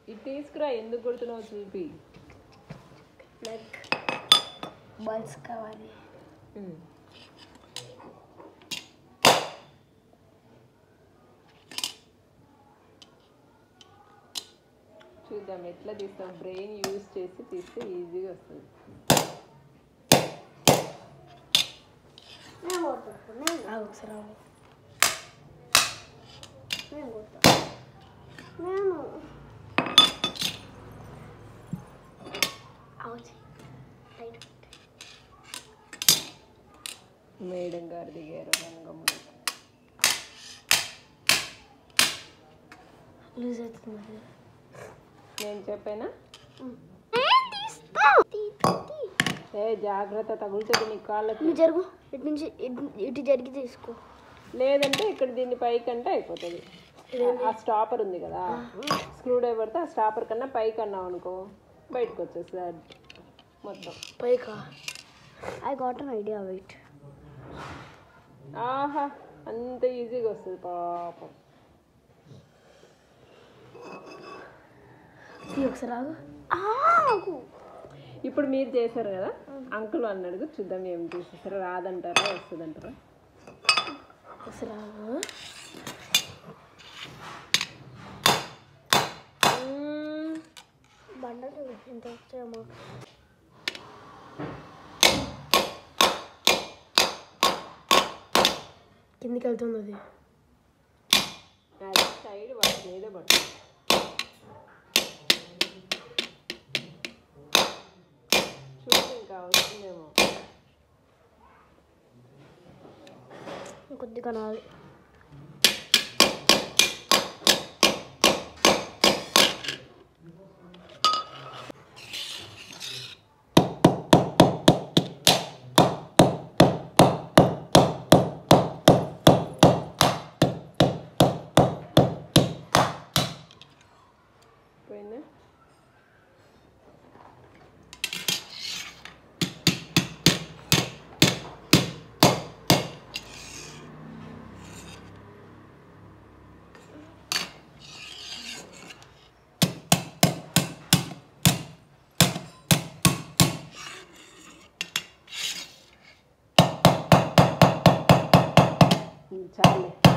ఇది తీసుకురా ఎందుకు కొడుతున్నావు చూపి లైక్ బాల్స్ కావాలి చూద్దాం ఎట్లా తీస్తాం బ్రెయిన్ యూజ్ చేసి తీస్తే ఈజీగా వస్తుంది నేను కొడతాను నేను ఆగు ఒకసారి ఆగు. నేను కొడతా నేను అవుచి రైట్ మేడం గారు దిగారు రంగంలో లూజ్ అవుతుంది నేను చెప్పానా నేను తీస్తా తీ, తీ, తీ. ఏ జాగ్రత్త తగులుతుంది నీ కాళ్ళకి నువ్వు జరుగు ఇటు నుంచి ఇటు ఇటు జరిగి తీసుకో లేదంటే ఇక్కడ దీన్ని పైకి అంటే అయిపోతుంది ఆ స్టాపర్ ఉంది కదా స్క్రూ డ్రైవర్తో ఆ స్టాపర్ కన్నా పైకి అన్నావు అనుకో బయటకు వచ్చేస్తుంది అది మొత్తం పైకా I got an idea wait ఆహా అంత ఈజీగా వస్తుంది పాపం తీ ఒకసారి ఆగు ఆగు ఇప్పుడు మీరు చేశారు కదా అంకుల్ అని అడుగు చూద్దాం ఏం చేసేసారు రాదంటారా వస్తుందంటారా ఒకసారి ఆగు మ్మ్. బండలు ఇంత వచ్చాయమ్మా కిందికి వెళ్తుంది అది అది సైడ్ వాటి మీద పడుతుంది చూడు ఇంకా వస్తుందేమో కొద్దిగా నాది పోయిందా చాలే